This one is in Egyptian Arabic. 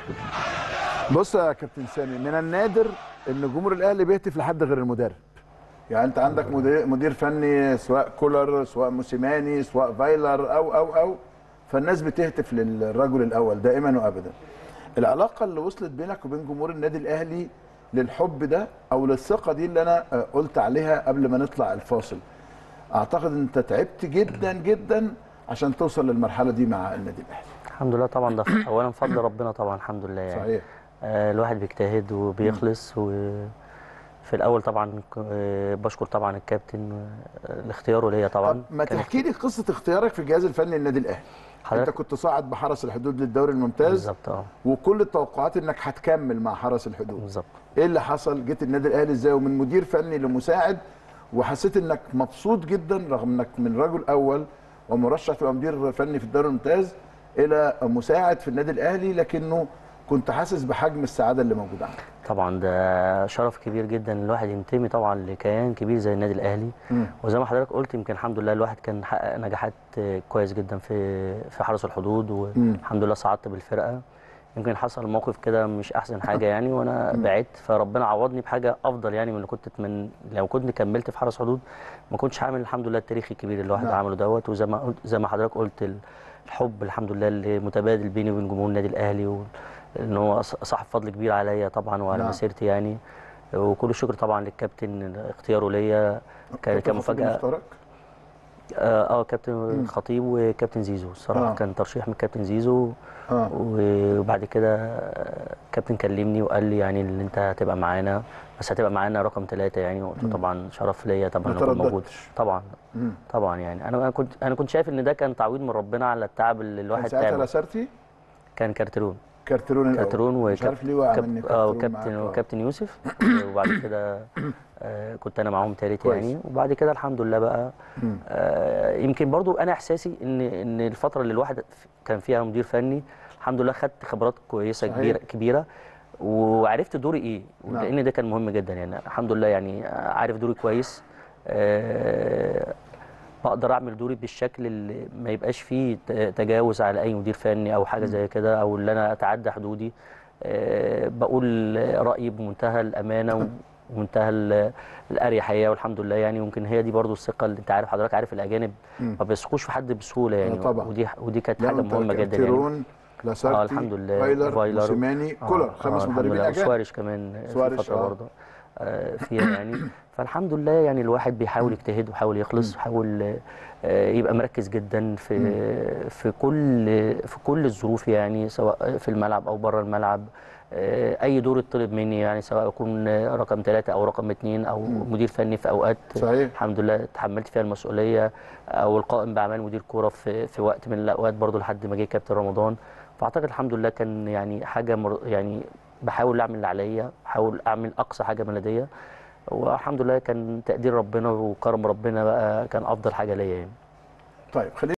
بص يا كابتن سامي من النادر ان جمهور الاهلي بيهتف لحد غير المدرب يعني انت عندك مدير, مدير فني سواء كولر سواء موسيماني سواء فايلر او او او فالناس بتهتف للرجل الاول دائما وابدا العلاقه اللي وصلت بينك وبين جمهور النادي الاهلي للحب ده او للثقه دي اللي انا آه، قلت عليها قبل ما نطلع الفاصل اعتقد ان انت تعبت جدا جدا عشان توصل للمرحله دي مع النادي الاهلي الحمد لله طبعا ده اولا فضل ربنا طبعا الحمد لله يعني صحيح آه، الواحد بيجتهد وبيخلص وفي الاول طبعا ك- آه، بشكر طبعا الكابتن آه، لاختياره ليا طبعا طب ما كان تحكي لي قصه اختيارك في الجهاز الفني للنادي الاهلي انت حضرتك كنت صاعد بحرس الحدود للدوري الممتاز بالظبط اه وكل التوقعات انك هتكمل مع حرس الحدود بالظبط ايه اللي حصل جيت النادي الاهلي ازاي ومن مدير فني لمساعد وحسيت انك مبسوط جدا رغم انك من رجل اول ومرشح تبقى مدير فني في الدوري الممتاز الى مساعد في النادي الاهلي لكنه كنت حاسس بحجم السعاده اللي موجوده عندك طبعا ده شرف كبير جدا الواحد ينتمي طبعا لكيان كبير زي النادي الاهلي مم. وزي ما حضرتك قلت يمكن الحمد لله الواحد كان حقق نجاحات آه، كويس جدا في في حرس الحدود والحمد لله صعدت بالفرقه يمكن حصل موقف كده مش احسن حاجه يعني وانا بعدت فربنا عوضني بحاجه افضل يعني من اللي كنت اتمنى لو كنت كملت في حرس حدود ما كنتش هعمل الحمد لله التاريخ الكبير اللي الواحد نعم. عمله دوت وزي ما قلت زي ما حضرتك قلت الحب الحمد لله اللي متبادل بيني وبين جمهور النادي الاهلي و... ان هو ص- صاحب فضل كبير عليا طبعا وعلى نعم. مسيرتي يعني وكل الشكر طبعا للكابتن اختياره ليا ك- كابتن خطيب كمفاجاه مختارك؟ اه آه، كابتن خطيب وكابتن زيزو الصراحه آه. كان ترشيح من كابتن زيزو اه وبعد كده آه، كابتن كلمني وقال لي يعني ان انت هتبقى معانا بس هتبقى معانا رقم ثلاثة يعني وقلت له طبعا شرف ليا طبعا ما إن أكون موجود ترددتش. طبعا مم. طبعا يعني انا أنا كنت انا كنت شايف ان ده كان تعويض من ربنا على التعب اللي كان الواحد ساعتها تعبه لاسارتي كان كارترون كارترون الأول. كارترون مش عارف ليه وقع مني اه كارترون وكابتن معاك. آه. وكابتن يوسف وبعد كده آه، كنت انا معاهم تالت كويس. يعني وبعد كده الحمد لله بقى مم. آه، يمكن برضو انا احساسي ان ان الفتره اللي الواحد كان فيها مدير فني الحمد لله خدت خبرات كويسه صحيح. كبيره كبيره وعرفت دوري ايه نعم. لان ده كان مهم جدا يعني الحمد لله يعني عارف دوري كويس آه، بقدر اعمل دوري بالشكل اللي ما يبقاش فيه ت- تجاوز على اي مدير فني او حاجه زي كده او اللي انا اتعدى حدودي آه، بقول رايي بمنتهى الامانه ومنتهى ال- الاريحيه والحمد لله يعني يمكن هي دي برضو الثقه اللي انت عارف حضرتك عارف الاجانب مم. ما بيثقوش في حد بسهوله يعني آه، طبعا. ودي ودي كانت لا، حاجه أنت مهمه جدا يعني كارترون لاسارتي اه الحمد لله فايلر, فايلر. موسيماني كولر آه، خمس آه، الحمد مدربين لله اجانب وسواريش كمان في سواريش، فتره آه. برضه آه، فيها يعني فالحمد لله يعني الواحد بيحاول يجتهد ويحاول يخلص ويحاول آه، يبقى مركز جدا في في كل في كل الظروف يعني سواء في الملعب او بره الملعب آه، اي دور يطلب مني يعني سواء اكون رقم ثلاثة او رقم اثنين او مدير فني في اوقات صحيح. الحمد لله تحملت فيها المسؤوليه او القائم باعمال مدير كوره في في وقت من الاوقات برضو لحد ما جه كابتن رمضان فاعتقد الحمد لله كان يعني حاجه مر يعني بحاول اعمل اللي عليا بحاول اعمل اقصى حاجه من لديا والحمد لله كان تقدير ربنا وكرم ربنا بقى كان افضل حاجه ليا يعني طيب خلينا